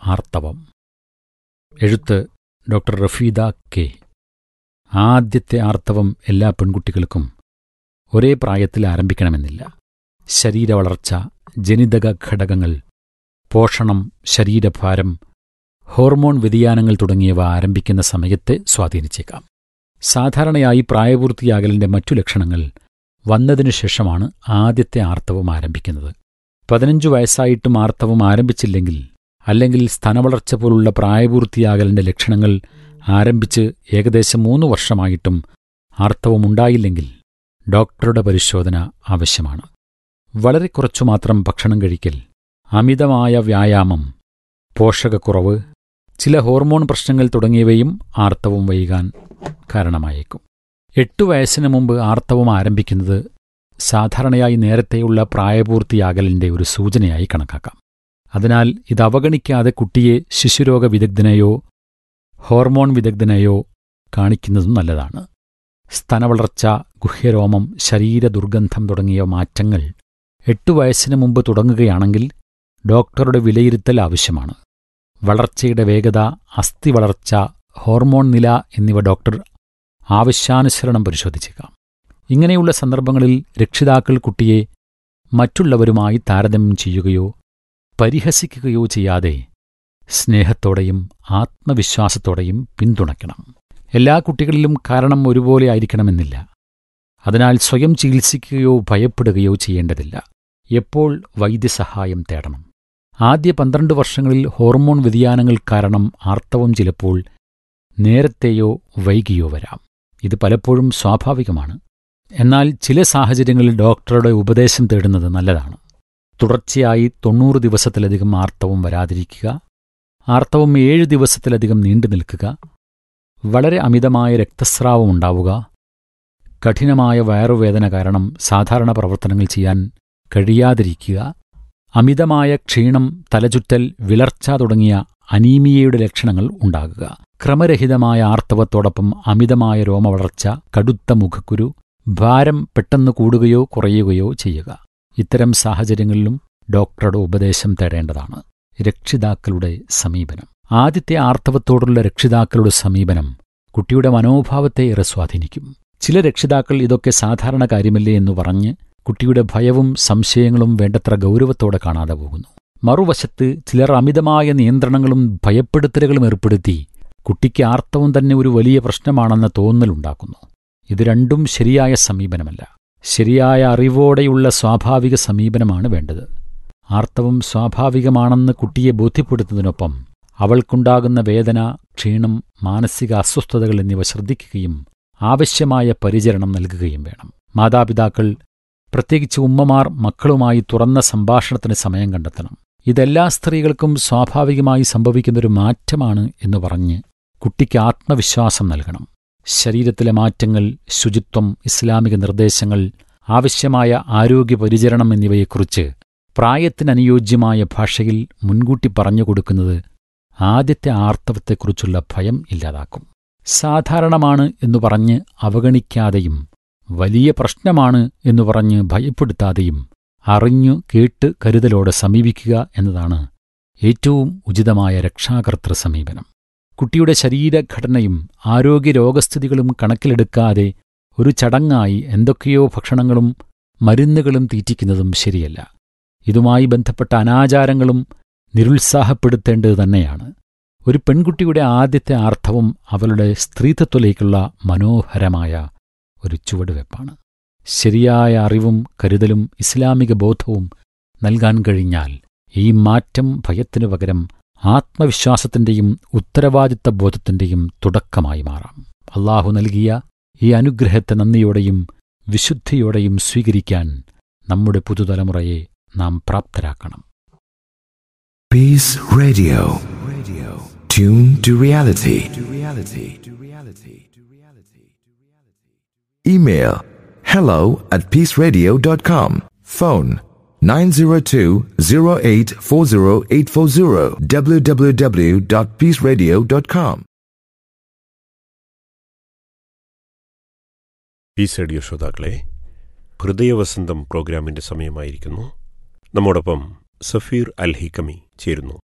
ആർത്തവം എഴുത്ത് doctor Rafeeda K ആദ്യത്തെ ആർത്തവം എല്ലാ പെൺകുട്ടികൾക്കും ഒരേ പ്രായത്തിൽ ആരംഭിക്കണമെന്നില്ല ശരീരവളർച്ച ജനിതക ഘടകങ്ങൾ പോഷണം ശരീരഭാരം ഹോർമോൺ വ്യതിയാനങ്ങൾ തുടങ്ങിയവ ആരംഭിക്കുന്ന സമയത്തെ സ്വാധീനിച്ചേക്കാം സാധാരണയായി പ്രായപൂർത്തിയാകലിന്റെ മറ്റു ലക്ഷണങ്ങൾ വന്നതിനു ശേഷമാണ് ആദ്യത്തെ ആർത്തവം ആരംഭിക്കുന്നത് പതിനഞ്ചു വയസ്സായിട്ടും ആർത്തവം ആരംഭിച്ചില്ലെങ്കിൽ അല്ലെങ്കിൽ സ്തനവളർച്ച പോലുള്ള പ്രായപൂർത്തിയാകലിന്റെ ലക്ഷണങ്ങൾ ആരംഭിച്ച് ഏകദേശം മൂന്ന് വർഷമായിട്ടും ആർത്തവമുണ്ടായില്ലെങ്കിൽ ഡോക്ടറുടെ പരിശോധന ആവശ്യമാണ് വളരെ കുറച്ചു മാത്രം ഭക്ഷണം കഴിക്കൽ അമിതമായ വ്യായാമം പോഷകക്കുറവ് ചില ഹോർമോൺ പ്രശ്നങ്ങൾ തുടങ്ങിയവയും ആർത്തവം വൈകാൻ കാരണമായേക്കും എട്ടു വയസ്സിന് മുമ്പ് ആർത്തവം ആരംഭിക്കുന്നത് സാധാരണയായി നേരത്തെയുള്ള പ്രായപൂർത്തിയാകലിന്റെ ഒരു സൂചനയായി കണക്കാക്കാം അതിനാൽ ഇത് അവഗണിക്കാതെ കുട്ടിയെ ശിശുരോഗ വിദഗ്ധനെയോ ഹോർമോൺ വിദഗ്ധനെയോ കാണിക്കുന്നതും നല്ലതാണ് സ്തനവളർച്ച ഗുഹ്യരോമം ശരീരദുർഗന്ധം തുടങ്ങിയ മാറ്റങ്ങൾ എട്ടു വയസ്സിന് മുമ്പ് തുടങ്ങുകയാണെങ്കിൽ ഡോക്ടറുടെ വിലയിരുത്തൽ ആവശ്യമാണ് വളർച്ചയുടെ വേഗത അസ്ഥി വളർച്ച ഹോർമോൺ നില എന്നിവ ഡോക്ടർ ആവശ്യാനുസരണം പരിശോധിച്ചേക്കാം ഇങ്ങനെയുള്ള സന്ദർഭങ്ങളിൽ രക്ഷിതാക്കൾ കുട്ടിയെ മറ്റുള്ളവരുമായി താരതമ്യം ചെയ്യുകയോ പരിഹസിക്കുകയോ ചെയ്യാതെ സ്നേഹത്തോടെയും ആത്മവിശ്വാസത്തോടെയും പിന്തുണയ്ക്കണം എല്ലാ കുട്ടികളിലും കാരണം ഒരുപോലെ ആയിരിക്കണമെന്നില്ല അതിനാൽ സ്വയം ചികിത്സിക്കുകയോ ഭയപ്പെടുകയോ ചെയ്യേണ്ടതില്ല എപ്പോൾ വൈദ്യസഹായം തേടണം ആദ്യ പന്ത്രണ്ട് വർഷങ്ങളിൽ ഹോർമോൺ വ്യതിയാനങ്ങൾ കാരണം ആർത്തവം ചിലപ്പോൾ നേരത്തെയോ വൈകിയോ വരാം ഇത് പലപ്പോഴും സ്വാഭാവികമാണ് എന്നാൽ ചില സാഹചര്യങ്ങളിൽ ഡോക്ടറുടെ ഉപദേശം തേടുന്നത് നല്ലതാണ് തുടർച്ചയായി തൊണ്ണൂറ് ദിവസത്തിലധികം ആർത്തവം വരാതിരിക്കുക ആർത്തവം ഏഴ് ദിവസത്തിലധികം നീണ്ടു നിൽക്കുക വളരെ അമിതമായ രക്തസ്രാവം ഉണ്ടാവുക കഠിനമായ വയറുവേദന കാരണം സാധാരണ പ്രവർത്തനങ്ങൾ ചെയ്യാൻ കഴിയാതിരിക്കുക അമിതമായ ക്ഷീണം തലചുറ്റൽ വിളർച്ച തുടങ്ങിയ അനീമിയയുടെ ലക്ഷണങ്ങൾ ഉണ്ടാകുക ക്രമരഹിതമായ ആർത്തവത്തോടൊപ്പം അമിതമായ രോമവളർച്ച കടുത്ത മുഖക്കുരു ഭാരം പെട്ടെന്ന് കൂടുകയോ കുറയുകയോ ചെയ്യുക ഇത്തരം സാഹചര്യങ്ങളിലും ഡോക്ടറുടെ ഉപദേശം തേടേണ്ടതാണ് രക്ഷിതാക്കളുടെ സമീപനം ആദ്യത്തെ ആർത്തവത്തോടുള്ള രക്ഷിതാക്കളുടെ സമീപനം കുട്ടിയുടെ മനോഭാവത്തെ ഏറെ സ്വാധീനിക്കും ചില രക്ഷിതാക്കൾ ഇതൊക്കെ സാധാരണ കാര്യമല്ലേ എന്ന് പറഞ്ഞ് കുട്ടിയുടെ ഭയവും സംശയങ്ങളും വേണ്ടത്ര ഗൗരവത്തോടെ കാണാതെ പോകുന്നു മറുവശത്ത് ചിലർ അമിതമായ നിയന്ത്രണങ്ങളും ഭയപ്പെടുത്തലുകളും ഏർപ്പെടുത്തി കുട്ടിക്ക് ആർത്തവം തന്നെ ഒരു വലിയ പ്രശ്നമാണെന്ന തോന്നലുണ്ടാക്കുന്നു ഇത് രണ്ടും ശരിയായ സമീപനമല്ല ശരിയായ അറിവോടെയുള്ള സ്വാഭാവിക സമീപനമാണ് വേണ്ടത് ആർത്തവം സ്വാഭാവികമാണെന്ന് കുട്ടിയെ ബോധ്യപ്പെടുത്തുന്നതിനൊപ്പം അവൾക്കുണ്ടാകുന്ന വേദന ക്ഷീണം മാനസിക അസ്വസ്ഥതകൾ എന്നിവ ശ്രദ്ധിക്കുകയും ആവശ്യമായ പരിചരണം നൽകുകയും വേണം മാതാപിതാക്കൾ പ്രത്യേകിച്ച് ഉമ്മമാർ മക്കളുമായി തുറന്ന സംഭാഷണത്തിന് സമയം കണ്ടെത്തണം ഇതെല്ലാ സ്ത്രീകൾക്കും സ്വാഭാവികമായി സംഭവിക്കുന്നൊരു മാറ്റമാണ് എന്ന് പറഞ്ഞ് കുട്ടിക്ക് ആത്മവിശ്വാസം നൽകണം ശരീരത്തിലെ മാറ്റങ്ങൾ ശുചിത്വം ഇസ്ലാമിക നിർദ്ദേശങ്ങൾ ആവശ്യമായ ആരോഗ്യ പരിചരണം എന്നിവയെക്കുറിച്ച് പ്രായത്തിനനുയോജ്യമായ ഭാഷയിൽ മുൻകൂട്ടി പറഞ്ഞു കൊടുക്കുന്നത് ആദ്യത്തെ ആർത്തവത്തെക്കുറിച്ചുള്ള ഭയം ഇല്ലാതാക്കും സാധാരണമാണ് എന്നു പറഞ്ഞ് അവഗണിക്കാതെയും വലിയ പ്രശ്നമാണ് എന്നു പറഞ്ഞ് ഭയപ്പെടുത്താതെയും അറിഞ്ഞു കേട്ട് കരുതലോടെ സമീപിക്കുക എന്നതാണ് ഏറ്റവും ഉചിതമായ രക്ഷാകർത്തൃ സമീപനം കുട്ടിയുടെ ശരീരഘടനയും ആരോഗ്യ രോഗസ്ഥിതികളും കണക്കിലെടുക്കാതെ ഒരു ചടങ്ങായി എന്തൊക്കെയോ ഭക്ഷണങ്ങളും മരുന്നുകളും തീറ്റിക്കുന്നതും ശരിയല്ല ഇതുമായി ബന്ധപ്പെട്ട അനാചാരങ്ങളും നിരുത്സാഹപ്പെടുത്തേണ്ടത് തന്നെയാണ് ഒരു പെൺകുട്ടിയുടെ ആദ്യത്തെ ആർത്തവം അവളുടെ സ്ത്രീത്വത്തിലേക്കുള്ള മനോഹരമായ ഒരു ചുവടുവെപ്പാണ് ശരിയായ അറിവും കരുതലും ഇസ്ലാമിക ബോധവും നൽകാൻ കഴിഞ്ഞാൽ ഈ മാറ്റം ഭയത്തിനു പകരം ആത്മവിശ്വാസത്തിന്റെയും ഉത്തരവാദിത്ത ബോധത്തിന്റെയും തുടക്കമായി മാറാം അള്ളാഹു നൽകിയ ഈ അനുഗ്രഹത്തെ നന്ദിയോടെയും വിശുദ്ധിയോടെയും സ്വീകരിക്കാൻ നമ്മുടെ പുതുതലമുറയെ നാം പ്രാപ്തരാക്കണം Peace Radio. Radio. Tune to reality. To reality. To reality. To reality. Email hello at peaceradio.com. Phone 902-0840840 www.peaceradio.com. Peace radio ശ്രോതാക്കളെ ഹൃദയവസന്തം പ്രോഗ്രാമിന്റെ സമയമായിരിക്കുന്നു നമ്മോടൊപ്പം സഫീർ അൽ ഹിക്കമി ചേരുന്നു